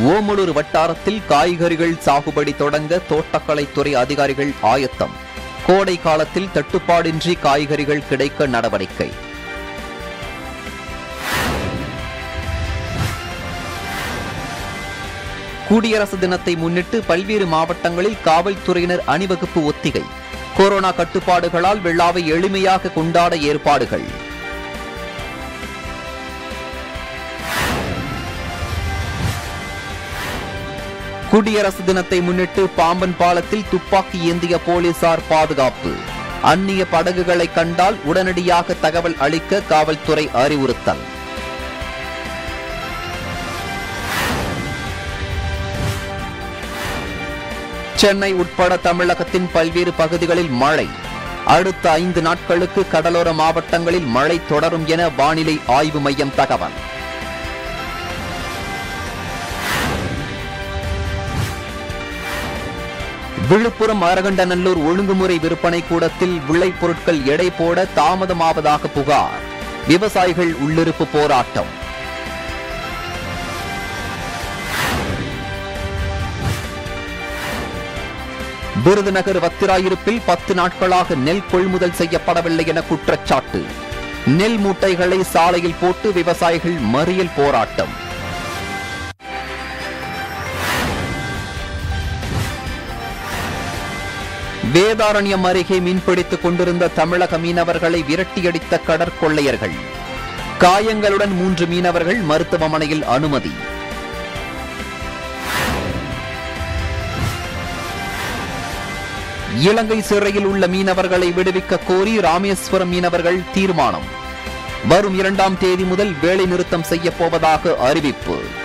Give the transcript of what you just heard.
ஓமலூர் வட்டாரத்தில் காய்கறிகள் சாகுபடி தொடங்க தோட்டக்கலைத்துறை அதிகாரிகள் ஆயத்தம் கோடை காலத்தில் தட்டுப்பாடின்றி காய்கறிகள் கிடைக்க நடவடிக்கை குடியரசு தினத்தை முன்னிட்டு பல்வேறு மாவட்டங்களில் காவல்துறையினர் அணிவகுப்பு ஒத்திகை கொரோனா கட்டுப்பாடுகளால் விழாவை எளிமையாக கொண்டாட ஏற்பாடுகள் குடியரசு தினத்தை முன்னிட்டு பாம்பன் பாலத்தில் துப்பாக்கி ஏந்திய போலீசார் பாதுகாப்பு அந்நிய படகுகளை கண்டால் உடனடியாக தகவல் அளிக்க காவல்துறை அறிவுறுத்தல் சென்னை உட்பட தமிழகத்தின் பல்வேறு பகுதிகளில் மழை அடுத்த ஐந்து நாட்களுக்கு கடலோர மாவட்டங்களில் மழை தொடரும் என வானிலை ஆய்வு மையம் தகவல் விழுப்புரம் அரகண்டநல்லூர் ஒழுங்குமுறை விற்பனை கூடத்தில் விளைபொருட்கள் எடை போட தாமதமாவதாக புகார் விவசாயிகள் உள்ளிருப்பு போராட்டம் விருதுநகர் வத்திராயிருப்பில் பத்து நாட்களாக நெல் கொள்முதல் செய்யப்படவில்லை என குற்றச்சாட்டு நெல் மூட்டைகளை சாலையில் போட்டு விவசாயிகள் மறியல் போராட்டம் வேதாரண்யம் அருகே மீன்பிடித்துக் கொண்டிருந்த தமிழக மீனவர்களை விரட்டியடித்த கடற்கொள்ளையர்கள் காயங்களுடன் மூன்று மீனவர்கள் மருத்துவமனையில் அனுமதி இலங்கை சிறையில் உள்ள மீனவர்களை விடுவிக்க கோரி ராமேஸ்வரம் மீனவர்கள் தீர்மானம் வரும் இரண்டாம் தேதி முதல் வேலை நிறுத்தம் செய்யப் போவதாக அறிவிப்பு